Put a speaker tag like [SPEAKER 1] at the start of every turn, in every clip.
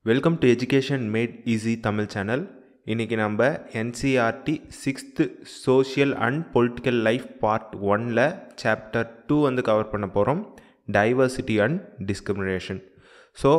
[SPEAKER 1] welcome to education made easy Tamil channel இன்றைக்கி நம்ம NCRT sixth social and political life part ஒனில் chapter two வந்து cover பண்ண போகிறோம் டைவர்சிட்டி அண்ட் டிஸ்கிரிமினேஷன் ஸோ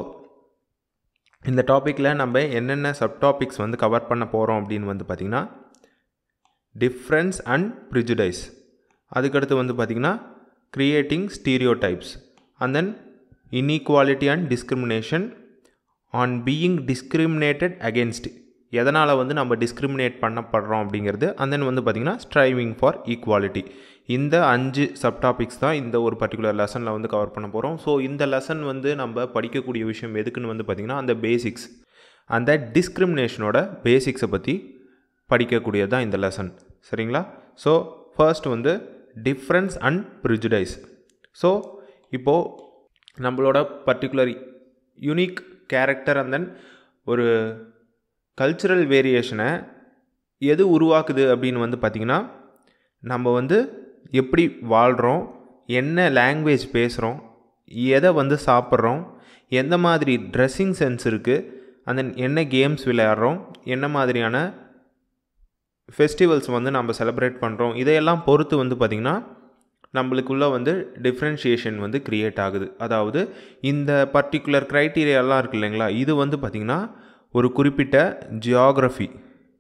[SPEAKER 1] இந்த டாப்பிக்கில் நம்ம என்னென்ன சப்டாபிக்ஸ் வந்து கவர் பண்ண போகிறோம் அப்படின்னு வந்து பார்த்திங்கன்னா டிஃப்ரென்ஸ் அண்ட் ப்ரிஜுடைஸ் அதுக்கடுத்து வந்து பார்த்திங்கன்னா creating stereotypes and then inequality and discrimination on being discriminated against எதனால் வந்து நம்ம டிஸ்கிரிமினேட் பண்ணப்படுறோம் அப்படிங்கிறது அண்ட் தென் வந்து பார்த்திங்கன்னா ஸ்ட்ரைவிங் ஃபார் ஈக்குவாலிட்டி இந்த அஞ்சு சப்டாபிக்ஸ் தான் இந்த ஒரு பர்டிகுலர் லெசனில் வந்து கவர் பண்ண போகிறோம் ஸோ இந்த லெசன் வந்து நம்ம படிக்கக்கூடிய விஷயம் எதுக்குன்னு வந்து பார்த்திங்கன்னா அந்த பேசிக்ஸ் அந்த டிஸ்கிரிமினேஷனோட பேசிக்ஸை பற்றி படிக்கக்கூடியது தான் இந்த லெசன் சரிங்களா ஸோ ஃபர்ஸ்ட் வந்து டிஃப்ரென்ஸ் அண்ட் ப்ரிஜுடைஸ் ஸோ இப்போது நம்மளோட particular unique character and then ஒரு கல்ச்சுரல் வேரியேஷனை எது உருவாக்குது அப்படின்னு வந்து பார்த்திங்கன்னா நம்ம வந்து எப்படி வாழ்கிறோம் என்ன லாங்குவேஜ் பேசுகிறோம் எதை வந்து சாப்பிட்றோம் எந்த மாதிரி ட்ரெஸ்ஸிங் சென்ஸ் இருக்குது அண்ட் தென் என்ன கேம்ஸ் விளையாடுறோம் என்ன மாதிரியான ஃபெஸ்டிவல்ஸ் வந்து நம்ம செலிப்ரேட் பண்ணுறோம் இதையெல்லாம் பொறுத்து வந்து பார்த்திங்கன்னா நம்மளுக்குள்ளே வந்து டிஃப்ரென்ஷியேஷன் வந்து க்ரியேட் ஆகுது அதாவது இந்த பர்டிகுலர் க்ரைட்டீரியாலாம் இருக்குது இல்லைங்களா இது வந்து பார்த்திங்கன்னா ஒரு குறிப்பிட்ட ஜியாகிரஃபி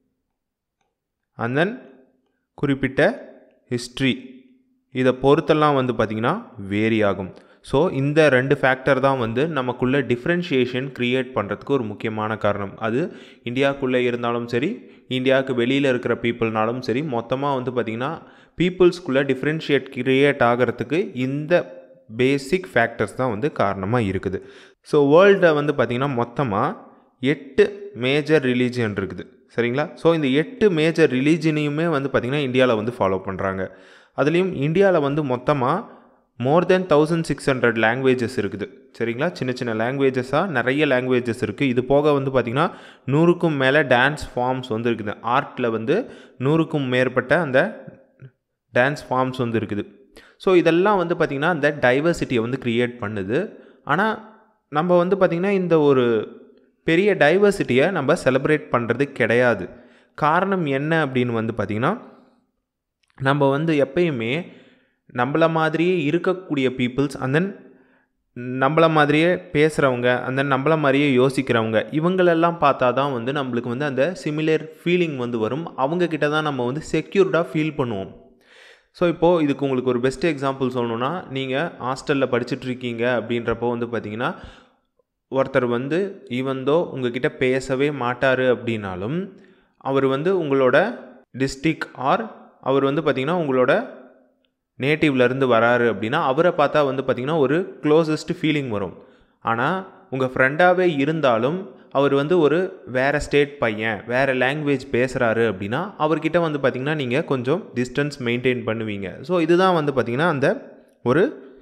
[SPEAKER 1] அண்ட் தென் குறிப்பிட்ட ஹிஸ்ட்ரி இதை பொறுத்தெல்லாம் வந்து பார்த்திங்கன்னா வேரி ஆகும் ஸோ இந்த ரெண்டு ஃபேக்டர் தான் வந்து நமக்குள்ளே டிஃப்ரென்ஷியேஷன் க்ரியேட் பண்ணுறதுக்கு ஒரு முக்கியமான காரணம் அது இந்தியாவுக்குள்ளே இருந்தாலும் சரி இந்தியாவுக்கு வெளியில் இருக்கிற பீப்புள்னாலும் சரி மொத்தமாக வந்து பார்த்திங்கன்னா பீப்புள்ஸ்குள்ளே டிஃப்ரென்ஷியேட் க்ரியேட் ஆகிறதுக்கு இந்த பேசிக் ஃபேக்டர்ஸ் தான் வந்து காரணமாக இருக்குது ஸோ வேர்ல்டை வந்து பார்த்திங்கன்னா மொத்தமாக எட்டு மேஜர் ரிலீஜியன் இருக்குது சரிங்களா ஸோ இந்த எட்டு மேஜர் ரிலீஜனையுமே வந்து பார்த்திங்கன்னா இந்தியாவில் வந்து ஃபாலோ பண்ணுறாங்க அதுலேயும் இந்தியாவில் வந்து மொத்தமாக more than thousand six hundred languages இருக்குது சரிங்களா சின்ன சின்ன லாங்குவேஜஸாக நிறைய லாங்குவேஜஸ் இருக்குது இது போக வந்து பார்த்திங்கன்னா நூறுக்கும் மேலே டான்ஸ் ஃபார்ம்ஸ் வந்து இருக்குது ஆர்ட்டில் வந்து நூறுக்கும் மேற்பட்ட அந்த டான்ஸ் ஃபார்ம்ஸ் வந்து இருக்குது ஸோ இதெல்லாம் வந்து பார்த்திங்கன்னா அந்த டைவர்சிட்டியை வந்து க்ரியேட் பண்ணுது ஆனால் நம்ம வந்து பார்த்திங்கன்னா இந்த ஒரு பெரிய டைவர்சிட்டியை நம்ம செலிப்ரேட் பண்ணுறது கிடையாது காரணம் என்ன அப்படின்னு வந்து பார்த்திங்கன்னா நம்ம வந்து எப்பயுமே நம்மள மாதிரியே இருக்கக்கூடிய பீப்புள்ஸ் அண்ட் தென் நம்மள மாதிரியே பேசுகிறவங்க அந்த நம்மள மாதிரியே யோசிக்கிறவங்க இவங்களெல்லாம் பார்த்தா தான் வந்து நம்மளுக்கு வந்து அந்த சிமிலர் ஃபீலிங் வந்து வரும் அவங்கக்கிட்ட தான் நம்ம வந்து செக்யூர்டாக ஃபீல் பண்ணுவோம் ஸோ இப்போது இதுக்கு உங்களுக்கு ஒரு பெஸ்ட் எக்ஸாம்பிள் சொல்லணுன்னா நீங்கள் ஹாஸ்டலில் படிச்சுட்ருக்கீங்க அப்படின்றப்போ வந்து பார்த்தீங்கன்னா ஒருத்தர் வந்து ஈவந்தோ உங்ககிட்ட பேசவே மாட்டார் அப்படின்னாலும் அவர் வந்து உங்களோட டிஸ்ட்ரிக் ஆர் அவர் வந்து பார்த்திங்கன்னா உங்களோட நேட்டிவ்லேருந்து வராரு அப்படின்னா அவரை பார்த்தா வந்து பார்த்திங்கன்னா ஒரு க்ளோசஸ்ட் ஃபீலிங் வரும் ஆனால் உங்கள் ஃப்ரெண்டாகவே இருந்தாலும் அவர் வந்து ஒரு வேறு ஸ்டேட் பையன் வேறு லாங்குவேஜ் பேசுகிறாரு அப்படின்னா அவர்கிட்ட வந்து பார்த்திங்கன்னா நீங்கள் கொஞ்சம் டிஸ்டன்ஸ் மெயின்டைன் பண்ணுவீங்க ஸோ இதுதான் வந்து பார்த்திங்கன்னா அந்த ஒரு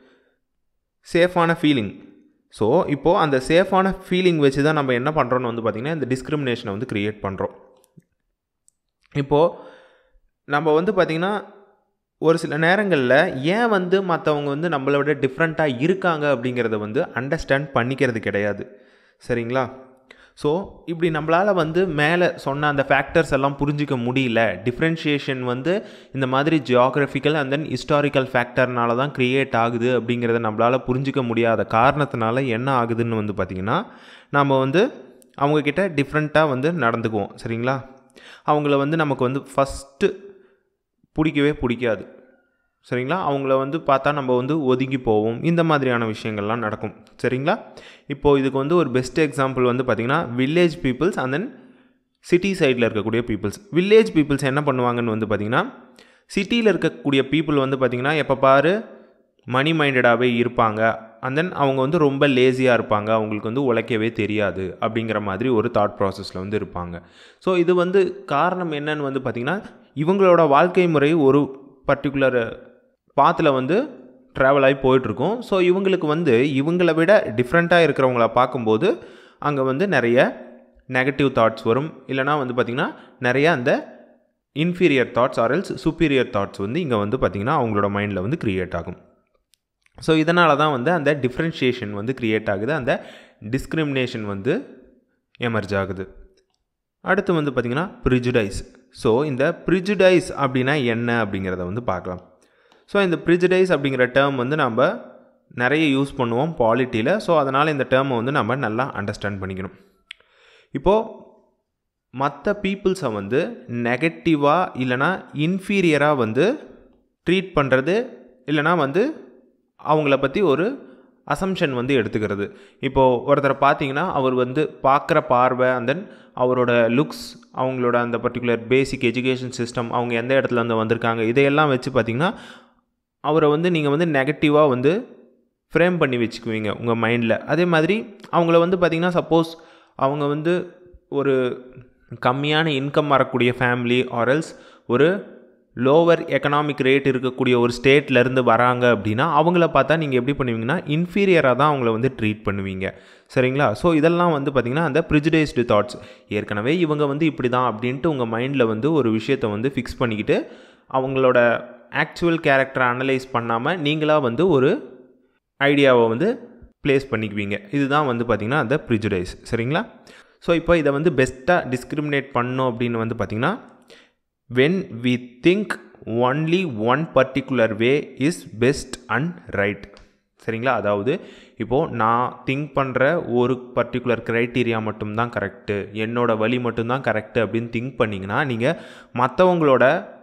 [SPEAKER 1] சேஃபான ஃபீலிங் ஸோ இப்போது அந்த சேஃபான ஃபீலிங் வச்சு தான் நம்ம என்ன பண்ணுறோன்னு வந்து பார்த்திங்கன்னா இந்த டிஸ்கிரிமினேஷனை வந்து க்ரியேட் பண்ணுறோம் இப்போது நம்ம வந்து பார்த்திங்கன்னா ஒரு சில நேரங்களில் ஏன் வந்து மற்றவங்க வந்து நம்மளை விட டிஃப்ரெண்ட்டாக இருக்காங்க அப்படிங்கிறத வந்து அண்டர்ஸ்டாண்ட் பண்ணிக்கிறது கிடையாது சரிங்களா ஸோ இப்படி நம்மளால் வந்து மேலே சொன்ன அந்த ஃபேக்டர்ஸ் எல்லாம் புரிஞ்சிக்க முடியல டிஃப்ரென்ஷியேஷன் வந்து இந்த மாதிரி ஜியாகிரபிக்கல் அண்ட் தென் ஹிஸ்டாரிக்கல் ஃபேக்டர்னால தான் க்ரியேட் ஆகுது அப்படிங்கிறத நம்மளால் புரிஞ்சிக்க முடியாத காரணத்தினால என்ன ஆகுதுன்னு வந்து பார்த்திங்கன்னா நம்ம வந்து அவங்கக்கிட்ட டிஃப்ரெண்ட்டாக வந்து நடந்துக்குவோம் சரிங்களா அவங்கள வந்து நமக்கு வந்து ஃபஸ்ட்டு பிடிக்கவே பிடிக்காது சரிங்களா அவங்கள வந்து பார்த்தா நம்ம வந்து ஒதுங்கி போவோம் இந்த மாதிரியான விஷயங்கள்லாம் நடக்கும் சரிங்களா இப்போது இதுக்கு வந்து ஒரு பெஸ்ட் எக்ஸாம்பிள் வந்து பார்த்திங்கன்னா village peoples and then city சைடில் இருக்கக்கூடிய பீப்புள்ஸ் வில்லேஜ் பீப்புள்ஸ் என்ன பண்ணுவாங்கன்னு வந்து பார்த்திங்கன்னா சிட்டியில் இருக்கக்கூடிய பீப்புள் வந்து பார்த்திங்கன்னா எப்போ பாரு மணி மைண்டடாகவே இருப்பாங்க அண்ட் தென் அவங்க வந்து ரொம்ப லேசியாக இருப்பாங்க அவங்களுக்கு வந்து உழைக்கவே தெரியாது அப்படிங்கிற மாதிரி ஒரு தாட் ப்ராசஸில் வந்து இருப்பாங்க ஸோ இது வந்து காரணம் என்னன்னு வந்து பார்த்திங்கன்னா இவங்களோட வாழ்க்கை முறை ஒரு பர்டிகுலர் பாத்தில் வந்து ட்ராவல் ஆகி போயிட்டுருக்கும் ஸோ இவங்களுக்கு வந்து இவங்கள விட டிஃப்ரெண்ட்டாக இருக்கிறவங்கள பார்க்கும்போது அங்கே வந்து நிறைய நெகட்டிவ் தாட்ஸ் வரும் இல்லைனா வந்து பார்த்திங்கன்னா நிறைய அந்த inferior thoughts or else superior thoughts வந்து இங்கே வந்து பார்த்திங்கன்னா அவங்களோட மைண்டில் வந்து க்ரியேட் ஆகும் ஸோ இதனால தான் வந்து அந்த டிஃப்ரென்ஷியேஷன் வந்து க்ரியேட் ஆகுது அந்த டிஸ்கிரிமினேஷன் வந்து எமர்ஜ் ஆகுது அடுத்து வந்து பார்த்திங்கன்னா ப்ரிஜுடைஸ் ஸோ இந்த ப்ரிஜுடைஸ் அப்படின்னா என்ன அப்படிங்கிறத வந்து பார்க்கலாம் ஸோ இந்த ப்ரிஜுடைஸ் அப்படிங்கிற டேர்ம் வந்து நம்ம நிறைய யூஸ் பண்ணுவோம் பாலிட்டியில் ஸோ அதனால் இந்த டேர்மை வந்து நம்ம நல்லா அண்டர்ஸ்டாண்ட் பண்ணிக்கணும் இப்போது மற்ற பீப்புள்ஸை வந்து நெகட்டிவாக இல்லைனா இன்ஃபீரியராக வந்து ட்ரீட் பண்ணுறது இல்லைனா வந்து அவங்கள பற்றி ஒரு அசம்ஷன் வந்து எடுத்துக்கிறது இப்போது ஒருத்தரை பார்த்தீங்கன்னா அவர் வந்து பார்க்குற பார்வை அண்ட் தென் அவரோட லுக்ஸ் அவங்களோட அந்த பர்டிகுலர் பேசிக் எஜுகேஷன் சிஸ்டம் அவங்க எந்த இடத்துல வந்து வந்திருக்காங்க இதையெல்லாம் வச்சு பார்த்திங்கன்னா அவரை வந்து நீங்கள் வந்து நெகட்டிவாக வந்து ஃப்ரேம் பண்ணி வச்சுக்குவீங்க உங்கள் மைண்டில் அதே மாதிரி அவங்கள வந்து பார்த்திங்கன்னா சப்போஸ் அவங்க வந்து ஒரு கம்மியான இன்கம் வரக்கூடிய ஃபேமிலி ஆரல்ஸ் ஒரு லோவர் எக்கனாமிக் ரேட் இருக்கக்கூடிய ஒரு ஸ்டேட்லேருந்து வராங்க அப்படின்னா அவங்கள பார்த்தா நீங்கள் எப்படி பண்ணுவீங்கன்னா இன்ஃபீரியராக தான் அவங்கள வந்து ட்ரீட் பண்ணுவீங்க சரிங்களா ஸோ இதெல்லாம் வந்து பார்த்திங்கன்னா அந்த ப்ரிஜுடைஸ்டு தாட்ஸ் ஏற்கனவே இவங்க வந்து இப்படி தான் அப்படின்ட்டு உங்கள் மைண்டில் வந்து ஒரு விஷயத்தை வந்து ஃபிக்ஸ் பண்ணிக்கிட்டு அவங்களோட ஆக்சுவல் கேரக்டரை அனலைஸ் பண்ணாமல் நீங்களாக வந்து ஒரு ஐடியாவை வந்து ப்ளேஸ் பண்ணிக்குவீங்க இதுதான் வந்து பார்த்திங்கன்னா அந்த ப்ரிஜுடைஸ் சரிங்களா ஸோ இப்போ இதை வந்து பெஸ்ட்டாக டிஸ்கிரிமினேட் பண்ணோம் அப்படின்னு வந்து பார்த்திங்கன்னா when we think only one particular way is best and right சரிங்களா அதாவது இப்போது நான் திங்க் பண்ணுற ஒரு பர்டிகுலர் க்ரைட்டீரியா மட்டும்தான் கரெக்டு என்னோடய வழி மட்டும்தான் கரெக்டு அப்படின்னு திங்க் பண்ணிங்கன்னா நீங்கள் மற்றவங்களோட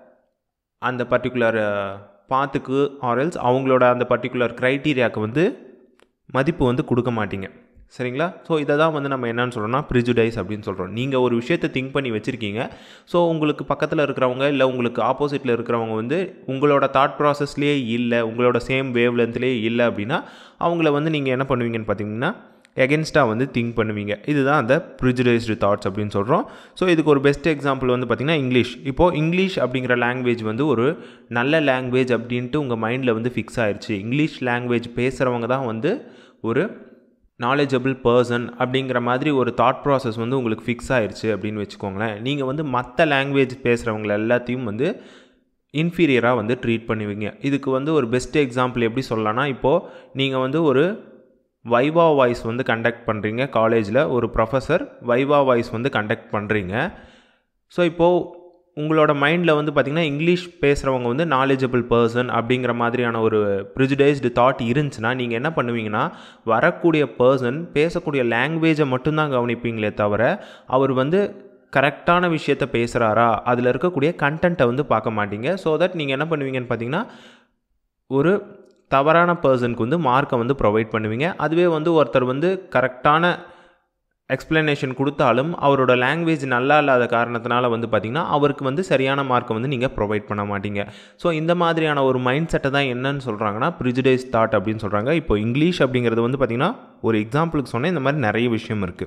[SPEAKER 1] அந்த பர்டிகுலர் பாத்துக்கு ஆரல்ஸ் அவங்களோட அந்த பர்டிகுலர் க்ரைட்டீரியாவுக்கு வந்து மதிப்பு வந்து கொடுக்க மாட்டீங்க சரிங்களா ஸோ இதை தான் வந்து நம்ம என்னன்னு சொல்கிறோம்னா ப்ரிஜுடைஸ் அப்படின்னு சொல்கிறோம் நீங்கள் ஒரு விஷயத்தை திங்க் பண்ணி வச்சுருக்கீங்க ஸோ உங்களுக்கு பக்கத்தில் இருக்கிறவங்க இல்லை உங்களுக்கு ஆப்போசிட்டில் இருக்கிறவங்க வந்து உங்களோட தாட் ப்ராசஸ்லேயே இல்லை உங்களோட சேம் வேவ் லென்த்லேயே இல்லை அப்படின்னா அவங்கள வந்து நீங்கள் என்ன பண்ணுவீங்கன்னு பார்த்தீங்கன்னா எகென்ஸ்டாக வந்து திங்க் பண்ணுவீங்க இதுதான் அந்த ப்ரிஜுடைஸ்டு தாட்ஸ் அப்படின்னு சொல்கிறோம் ஸோ இதுக்கு ஒரு பெஸ்ட் எக்ஸாம்பிள் வந்து பார்த்திங்கன்னா இங்கிலீஷ் இப்போது இங்கிலீஷ் அப்படிங்கிற லாங்குவேஜ் வந்து ஒரு நல்ல லாங்குவேஜ் அப்படின்ட்டு உங்கள் மைண்டில் வந்து ஃபிக்ஸ் ஆயிடுச்சு இங்கிலீஷ் லாங்குவேஜ் பேசுகிறவங்க தான் வந்து ஒரு நாலேஜபிள் பர்சன் அப்படிங்கிற மாதிரி ஒரு தாட் ப்ராசஸ் வந்து உங்களுக்கு ஃபிக்ஸ் ஆயிடுச்சு அப்படின்னு வச்சுக்கோங்களேன் நீங்கள் வந்து மற்ற லாங்குவேஜ் பேசுகிறவங்கள எல்லாத்தையும் வந்து இன்ஃபீரியராக வந்து ட்ரீட் பண்ணுவீங்க இதுக்கு வந்து ஒரு பெஸ்ட் எக்ஸாம்பிள் எப்படி சொல்லலாம்னா இப்போது நீங்கள் வந்து ஒரு வைவா வாய்ஸ் வந்து கண்டக்ட் பண்ணுறீங்க காலேஜில் ஒரு ப்ரொஃபஸர் வைவா வாய்ஸ் வந்து கண்டக்ட் பண்ணுறீங்க ஸோ இப்போது உங்களோட மைண்டில் வந்து பார்த்திங்கன்னா இங்கிலீஷ் பேசுகிறவங்க வந்து நாலேஜபிள் பர்சன் அப்படிங்கிற மாதிரியான ஒரு ப்ரிஜுடைஸ்டு தாட் இருந்துச்சுன்னா நீங்கள் என்ன பண்ணுவீங்கன்னா வரக்கூடிய பர்சன் பேசக்கூடிய லாங்குவேஜை மட்டும்தான் கவனிப்பீங்களே தவிர அவர் வந்து கரெக்டான விஷயத்த பேசுகிறாரா அதில் இருக்கக்கூடிய கண்டென்ட்டை வந்து பார்க்க மாட்டீங்க ஸோ தட் நீங்கள் என்ன பண்ணுவீங்கன்னு பார்த்தீங்கன்னா ஒரு தவறான பர்சனுக்கு வந்து மார்க்கை வந்து ப்ரொவைட் பண்ணுவீங்க அதுவே வந்து ஒருத்தர் வந்து கரெக்டான எக்ஸ்ப்ளனேஷன் கொடுத்தாலும் அவரோட லாங்குவேஜ் நல்லா இல்லாத காரணத்தினால வந்து பார்த்திங்கன்னா அவருக்கு வந்து சரியான மார்க்கை வந்து நீங்கள் ப்ரொவைட் பண்ண மாட்டீங்க ஸோ இந்த மாதிரியான ஒரு மைண்ட் செட்டை தான் என்னன்னு சொல்கிறாங்கன்னா ப்ரிஜுடைஸ் தாட் அப்படின்னு சொல்கிறாங்க இப்போ இங்கிலீஷ் அப்படிங்கிறது வந்து பார்த்திங்கன்னா ஒரு எக்ஸாம்பிளுக்கு சொன்னால் இந்த மாதிரி நிறைய விஷயம் இருக்குது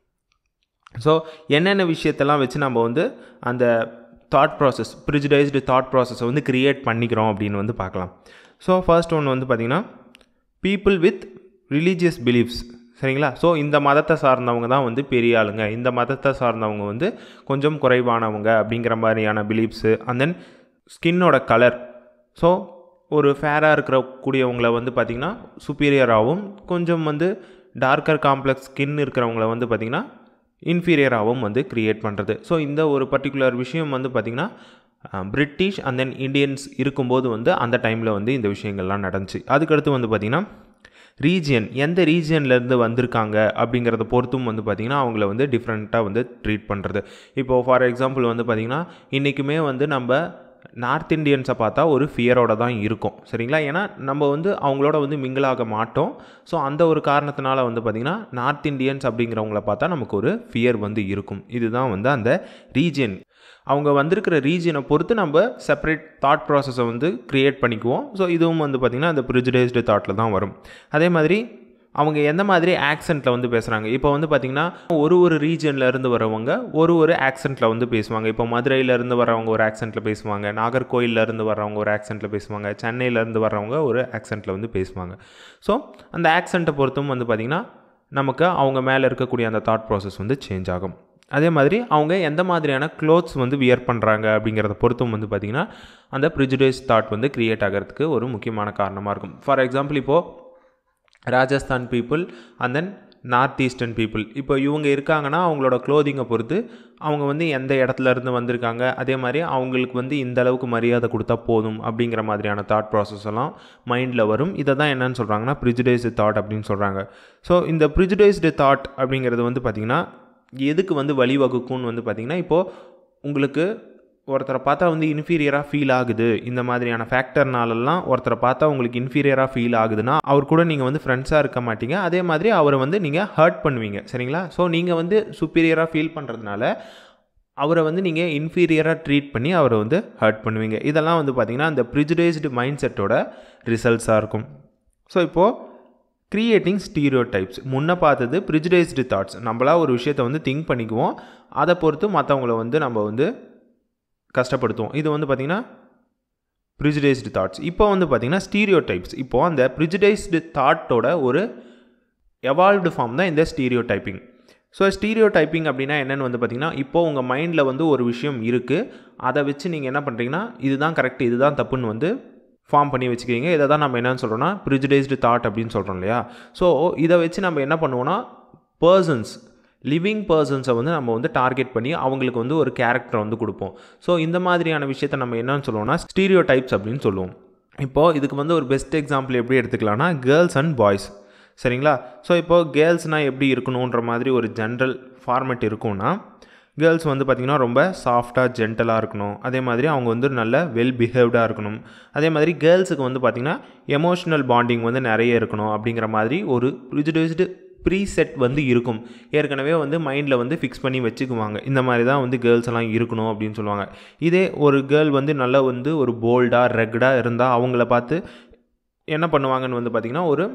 [SPEAKER 1] ஸோ என்னென்ன விஷயத்தெல்லாம் வச்சு நம்ம வந்து அந்த தாட் ப்ராசஸ் ப்ரிஜுடைஸ்டு தாட் ப்ராசஸை வந்து க்ரியேட் பண்ணிக்கிறோம் அப்படின்னு வந்து பார்க்கலாம் ஸோ ஃபர்ஸ்ட் ஒன்று வந்து பார்த்திங்கன்னா பீப்புள் வித் ரிலீஜியஸ் பிலீஃப்ஸ் சரிங்களா ஸோ இந்த மதத்தை சார்ந்தவங்க தான் வந்து பெரிய ஆளுங்க இந்த மதத்தை சார்ந்தவங்க வந்து கொஞ்சம் குறைவானவங்க அப்படிங்கிற மாதிரியான பிலீஃப்ஸு அண்ட் தென் ஸ்கின்னோட கலர் ஸோ ஒரு ஃபேராக இருக்கிற கூடியவங்கள வந்து பார்த்திங்கன்னா சுப்பீரியராகவும் கொஞ்சம் வந்து டார்க்கர் காம்ப்ளெக்ஸ் ஸ்கின் இருக்கிறவங்கள வந்து பார்த்திங்கன்னா இன்ஃபீரியராகவும் வந்து க்ரியேட் பண்ணுறது ஸோ இந்த ஒரு பர்டிகுலர் விஷயம் வந்து பார்த்திங்கன்னா பிரிட்டிஷ் அண்ட் தென் இந்தியன்ஸ் இருக்கும்போது வந்து அந்த டைமில் வந்து இந்த விஷயங்கள்லாம் நடந்துச்சு அதுக்கடுத்து வந்து பார்த்திங்கன்னா ரீஜியன் எந்த ரீஜியன்லேருந்து வந்திருக்காங்க அப்படிங்கிறத பொறுத்தும் வந்து பார்த்திங்கன்னா அவங்கள வந்து டிஃப்ரெண்ட்டாக வந்து ட்ரீட் பண்ணுறது இப்போது ஃபார் எக்ஸாம்பிள் வந்து பார்த்திங்கன்னா இன்றைக்குமே வந்து நம்ம நார்த் இண்டியன்ஸை பார்த்தா ஒரு ஃபியரோட தான் இருக்கும் சரிங்களா ஏன்னா நம்ம வந்து அவங்களோட வந்து மிங்கிளாக மாட்டோம் ஸோ அந்த ஒரு காரணத்தினால வந்து பார்த்திங்கன்னா நார்த் இண்டியன்ஸ் அப்படிங்கிறவங்கள பார்த்தா நமக்கு ஒரு ஃபியர் வந்து இருக்கும் இதுதான் வந்து அந்த ரீஜியன் அவங்க வந்திருக்கிற ரீஜியனை பொறுத்து நம்ம செப்பரேட் தாட் ப்ராசஸை வந்து க்ரியேட் பண்ணிக்குவோம் ஸோ இதுவும் வந்து பார்த்திங்கன்னா அந்த ப்ரிஜுடைஸ்டு தாட்டில் தான் வரும் அதே மாதிரி அவங்க எந்த மாதிரி ஆக்சென்ட்டில் வந்து பேசுகிறாங்க இப்போ வந்து பார்த்திங்கன்னா ஒரு ஒரு ரீஜனில் இருந்து வரவங்க ஒரு ஒரு ஆக்சென்ட்டில் வந்து பேசுவாங்க இப்போ மதுரையிலேருந்து வரவங்க ஒரு ஆக்சென்ட்டில் பேசுவாங்க நாகர்கோயிலேருந்து வரவங்க ஒரு ஆக்சென்ட்டில் பேசுவாங்க சென்னையிலேருந்து வரவங்க ஒரு ஆக்சென்ட்டில் வந்து பேசுவாங்க ஸோ அந்த ஆக்சென்ட்டை பொறுத்தும் வந்து பார்த்திங்கன்னா நமக்கு அவங்க மேலே இருக்கக்கூடிய அந்த தாட் ப்ராசஸ் வந்து சேஞ்ச் ஆகும் அதே மாதிரி அவங்க எந்த மாதிரியான க்ளோத்ஸ் வந்து வியர் பண்ணுறாங்க அப்படிங்கிறத பொறுத்தும் வந்து பார்த்திங்கன்னா அந்த ப்ரிஜுடைஸ் தாட் வந்து க்ரியேட் ஆகிறதுக்கு ஒரு முக்கியமான காரணமாக இருக்கும் ஃபார் எக்ஸாம்பிள் இப்போது Rajasthan people and then north eastern people இப்போ இவங்க இருக்காங்கன்னா அவங்களோட க்ளோதிங்கை பொறுத்து அவங்க வந்து எந்த இடத்துல இருந்து வந்திருக்காங்க அதே மாதிரி அவங்களுக்கு வந்து இந்த அளவுக்கு மரியாதை கொடுத்தா போதும் அப்படிங்கிற மாதிரியான தாட் ப்ராசஸ் எல்லாம் மைண்டில் வரும் இதை தான் என்னன்னு சொல்கிறாங்கன்னா ப்ரிஜுடைஸ்டு தாட் அப்படின்னு சொல்கிறாங்க ஸோ இந்த ப்ரிஜுடைஸ்டு தாட் அப்படிங்கிறது வந்து பார்த்திங்கன்னா எதுக்கு வந்து வழிவகுக்கும்னு வந்து பார்த்திங்கன்னா இப்போது உங்களுக்கு ஒருத்தரை பார்த்தா வந்து இன்ஃபீரியராக ஃபீல் ஆகுது இந்த மாதிரியான ஃபேக்டர்னாலெல்லாம் ஒருத்தரை பார்த்தா உங்களுக்கு இன்ஃபீரியராக ஃபீல் ஆகுதுன்னா அவர் கூட நீங்கள் வந்து ஃப்ரெண்ட்ஸாக இருக்க மாட்டீங்க அதே மாதிரி அவரை வந்து நீங்கள் ஹர்ட் பண்ணுவீங்க சரிங்களா ஸோ நீங்கள் வந்து சுப்பீரியராக ஃபீல் பண்ணுறதுனால அவரை வந்து நீங்கள் இன்ஃபீரியராக ட்ரீட் பண்ணி அவரை வந்து ஹர்ட் பண்ணுவீங்க இதெல்லாம் வந்து பார்த்திங்கன்னா அந்த ப்ரிஜுடைஸ்டு மைண்ட் செட்டோட ரிசல்ட்ஸாக இருக்கும் ஸோ இப்போது க்ரியேட்டிங் ஸ்டீரியோ டைப்ஸ் முன்ன பார்த்தது ப்ரிஜுடைஸ்டு தாட்ஸ் நம்மளா ஒரு விஷயத்தை வந்து திங்க் பண்ணிக்குவோம் அதை பொறுத்து மற்றவங்கள வந்து நம்ம வந்து கஷ்டப்படுத்துவோம் இது வந்து பார்த்திங்கன்னா ப்ரிஜுடைஸ்டு தாட்ஸ் இப்போ வந்து பார்த்திங்கன்னா ஸ்டீரியோ டைப்ஸ் இப்போது அந்த ப்ரிஜுடைஸ்டு தாட்டோட ஒரு எவால்வ்டு ஃபார்ம் தான் இந்த stereotyping so stereotyping அப்படின்னா என்னென்னு வந்து பார்த்திங்கன்னா இப்போது உங்கள் மைண்டில் வந்து ஒரு விஷயம் இருக்குது அதை வச்சு நீங்கள் என்ன பண்ணுறீங்கன்னா இதுதான் கரெக்ட் இதுதான் தப்புன்னு வந்து ஃபார்ம் பண்ணி வச்சுக்கிறீங்க இதை தான் நம்ம என்னென்னு சொல்கிறோன்னா ப்ரிஜுடைஸ்டு தாட் அப்படின்னு சொல்கிறோம் இல்லையா ஸோ இதை வச்சு நம்ம என்ன பண்ணுவோன்னா பர்சன்ஸ் லிவிங் பர்சன்ஸை வந்து நம்ம வந்து டார்கெட் பண்ணி அவங்களுக்கு வந்து ஒரு கேரக்டரை வந்து கொடுப்போம் ஸோ இந்த மாதிரியான விஷயத்தை நம்ம என்னன்னு சொல்லுவோம்னா ஸ்டீரியோ டைப்ஸ் அப்படின்னு சொல்லுவோம் இப்போது இதுக்கு வந்து ஒரு பெஸ்ட் எக்ஸாம்பிள் எப்படி எடுத்துக்கலாம்னா கேர்ள்ஸ் அண்ட் பாய்ஸ் சரிங்களா ஸோ இப்போது கேர்ள்ஸ்னால் எப்படி இருக்கணுன்ற மாதிரி ஒரு ஜென்ரல் ஃபார்மேட் இருக்கும்னா கேர்ள்ஸ் வந்து பார்த்திங்கன்னா ரொம்ப சாஃப்டாக ஜென்டலாக இருக்கணும் அதே மாதிரி அவங்க வந்து நல்ல வெல் பிஹேவ்டாக இருக்கணும் அதே மாதிரி கேர்ள்ஸுக்கு வந்து பார்த்திங்கன்னா எமோஷ்னல் பாண்டிங் வந்து நிறைய இருக்கணும் அப்படிங்கிற மாதிரி ஒரு ப்ரிஜுடைஸ்டு ப்ரீசெட் வந்து இருக்கும் ஏற்கனவே வந்து மைண்டில் வந்து ஃபிக்ஸ் பண்ணி வச்சுக்குவாங்க இந்த மாதிரி தான் வந்து கேர்ள்ஸ் எல்லாம் இருக்கணும் அப்படின்னு சொல்லுவாங்க இதே ஒரு கேர்ள் வந்து நல்லா வந்து ஒரு போல்டாக ரெக்டாக இருந்தால் அவங்கள பார்த்து என்ன பண்ணுவாங்கன்னு வந்து பார்த்திங்கன்னா ஒரு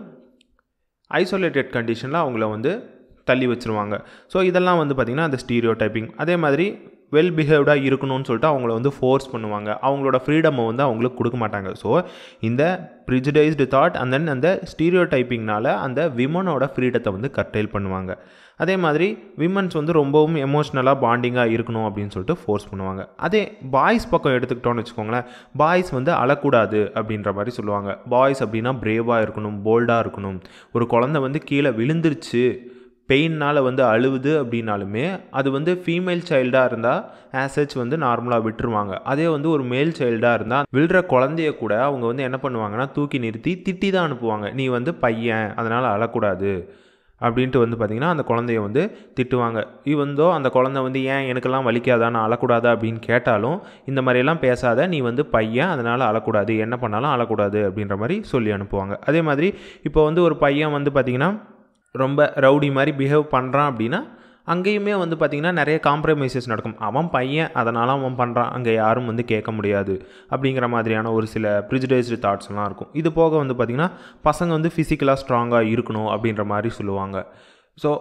[SPEAKER 1] ஐசோலேட்டட் கண்டிஷனில் அவங்கள வந்து தள்ளி வச்சுருவாங்க ஸோ இதெல்லாம் வந்து பார்த்திங்கன்னா அந்த ஸ்டீரியோ டைப்பிங் அதே மாதிரி வெல் பிஹேவ்டாக இருக்கணும்னு சொல்லிட்டு அவங்கள வந்து ஃபோர்ஸ் பண்ணுவாங்க அவங்களோட ஃப்ரீடமை வந்து அவங்களுக்கு கொடுக்க மாட்டாங்க ஸோ இந்த ப்ரிஜுடைஸ்டு தாட் அண்ட் தென் அந்த ஸ்டீரியோ டைப்பிங்னால அந்த விமனோட ஃப்ரீடத்தை வந்து கர்டைல் பண்ணுவாங்க அதே மாதிரி விமன்ஸ் வந்து ரொம்பவும் எமோஷ்னலாக பாண்டிங்காக இருக்கணும் அப்படின்னு சொல்லிட்டு ஃபோர்ஸ் பண்ணுவாங்க அதே பாய்ஸ் பக்கம் எடுத்துக்கிட்டோன்னு வச்சுக்கோங்களேன் பாய்ஸ் வந்து அழக்கூடாது அப்படின்ற மாதிரி சொல்லுவாங்க பாய்ஸ் அப்படின்னா பிரேவாக இருக்கணும் போல்டாக இருக்கணும் ஒரு குழந்தை வந்து கீழே விழுந்துருச்சு பெயின்னால் வந்து அழுவுது அப்படின்னாலுமே அது வந்து ஃபீமேல் சைல்டாக இருந்தால் ஆசச் வந்து நார்மலாக விட்டுருவாங்க அதே வந்து ஒரு மேல் சைல்டாக இருந்தால் விழுற குழந்தைய கூட அவங்க வந்து என்ன பண்ணுவாங்கன்னா தூக்கி நிறுத்தி திட்டி தான் அனுப்புவாங்க நீ வந்து பையன் அதனால் அழக்கூடாது அப்படின்ட்டு வந்து பார்த்திங்கன்னா அந்த குழந்தைய வந்து திட்டுவாங்க இவந்தோ அந்த குழந்தை வந்து ஏன் எனக்கெல்லாம் வலிக்காதா நான் அழக்கூடாதா அப்படின்னு கேட்டாலும் இந்த மாதிரியெல்லாம் பேசாத நீ வந்து பையன் அதனால் அழக்கூடாது என்ன பண்ணாலும் அழக்கூடாது அப்படின்ற மாதிரி சொல்லி அனுப்புவாங்க அதே மாதிரி இப்போ வந்து ஒரு பையன் வந்து பார்த்திங்கன்னா ரொம்ப ரவுடி மாதிரி பிஹேவ் பண்ணுறான் அப்படின்னா அங்கேயுமே வந்து பார்த்திங்கன்னா நிறைய காம்ப்ரமைசஸ் நடக்கும் அவன் பையன் அதனால் அவன் பண்ணுறான் அங்கே யாரும் வந்து கேட்க முடியாது அப்படிங்கிற மாதிரியான ஒரு சில ப்ரிஜுடைஸ்டு தாட்ஸ்லாம் இருக்கும் இது போக வந்து பார்த்திங்கன்னா பசங்க வந்து ஃபிசிக்கலாக ஸ்ட்ராங்காக இருக்கணும் அப்படின்ற மாதிரி சொல்லுவாங்க ஸோ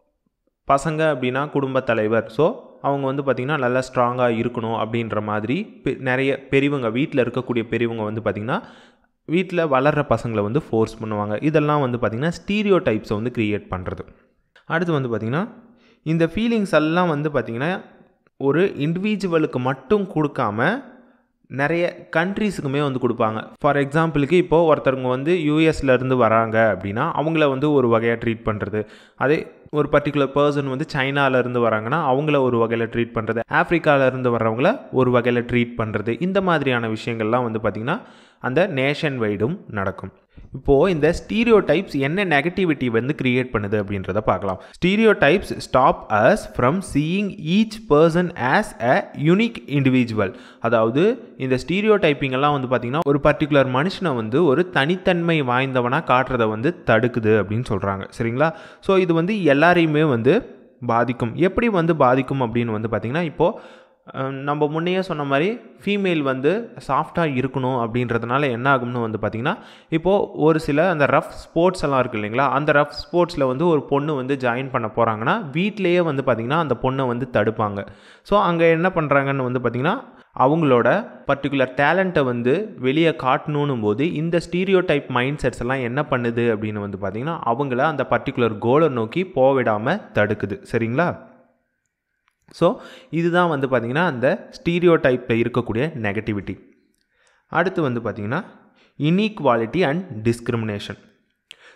[SPEAKER 1] பசங்க அப்படின்னா குடும்பத் தலைவர் ஸோ அவங்க வந்து பார்த்திங்கன்னா நல்லா ஸ்ட்ராங்காக இருக்கணும் அப்படின்ற மாதிரி பெ- நிறைய பெரியவங்க வீட்டில் இருக்கக்கூடிய பெரியவங்க வந்து பார்த்திங்கன்னா வீட்டில் வளர்கிற பசங்களை வந்து ஃபோர்ஸ் பண்ணுவாங்க இதெல்லாம் வந்து பார்த்திங்கன்னா ஸ்டீரியோ டைப்ஸை வந்து க்ரியேட் பண்ணுறது அடுத்து வந்து பார்த்திங்கன்னா இந்த ஃபீலிங்ஸ் எல்லாம் வந்து பார்த்திங்கன்னா ஒரு இண்டிவிஜுவலுக்கு மட்டும் கொடுக்காம நிறைய கண்ட்ரீஸுக்குமே வந்து கொடுப்பாங்க ஃபார் எக்ஸாம்பிளுக்கு இப்போது ஒருத்தவங்க வந்து யூஎஸ்ல இருந்து வராங்க அப்படின்னா அவங்கள வந்து ஒரு வகையாக ட்ரீட் பண்ணுறது அதே ஒரு பர்டிகுலர் பர்சன் வந்து சைனால இருந்து வராங்கன்னா அவங்கள ஒரு வகையில் ட்ரீட் பண்ணுறது ஆப்பிரிக்கால இருந்து வர்றவங்கள ஒரு வகையில் ட்ரீட் பண்ணுறது இந்த மாதிரியான விஷயங்கள்லாம் வந்து பார்த்திங்கன்னா அந்த நேஷன் வைடும் நடக்கும் இப்போது இந்த ஸ்டீரியோ டைப்ஸ் என்ன நெகட்டிவிட்டி வந்து கிரியேட் பண்ணுது அப்படின்றத பார்க்கலாம் stereotypes stop us from seeing each person as a unique individual அதாவது இந்த ஸ்டீரியோ டைப்பிங் எல்லாம் வந்து பார்த்திங்கன்னா ஒரு பர்டிகுலர் மனுஷனை வந்து ஒரு தனித்தன்மை வாய்ந்தவனாக காட்டுறதை வந்து தடுக்குது அப்படின்னு சொல்கிறாங்க சரிங்களா ஸோ இது வந்து எல்லாரையுமே வந்து பாதிக்கும் எப்படி வந்து பாதிக்கும் அப்படின்னு வந்து பார்த்திங்கன்னா இப்போது அஹ் நம்ம முன்னையே சொன்ன மாதிரி ஃபீமேல் வந்து சாஃப்டாக இருக்கணும் அப்படின்றதுனால என்ன ஆகும்னு வந்து பார்த்திங்கன்னா இப்போது ஒரு சில அந்த ரஃப் ஸ்போர்ட்ஸ் எல்லாம் இருக்குது இல்லைங்களா அந்த ரஃப் ஸ்போர்ட்ஸில் வந்து ஒரு பொண்ணு வந்து ஜாயின் பண்ண போகிறாங்கன்னா வீட்டிலேயே வந்து பார்த்திங்கன்னா அந்த பொண்ணை வந்து தடுப்பாங்க ஸோ அங்கே என்ன பண்ணுறாங்கன்னு வந்து பார்த்திங்கன்னா அவங்களோட பர்டிகுலர் டேலண்ட்டை வந்து வெளியே காட்டணும் போது இந்த ஸ்டீரியோ டைப் மைண்ட் செட்ஸ் எல்லாம் என்ன பண்ணுது அப்படின்னு வந்து பார்த்திங்கன்னா அவங்கள அந்த பர்டிகுலர் கோலை நோக்கி போவிடாமல் தடுக்குது சரிங்களா ஸோ இதுதான் வந்து பார்த்திங்கன்னா அந்த ஸ்டீரியோ டைப்பில் இருக்கக்கூடிய நெகட்டிவிட்டி அடுத்து வந்து பார்த்திங்கன்னா இன்ஈக்வாலிட்டி அண்ட் டிஸ்கிரிமினேஷன்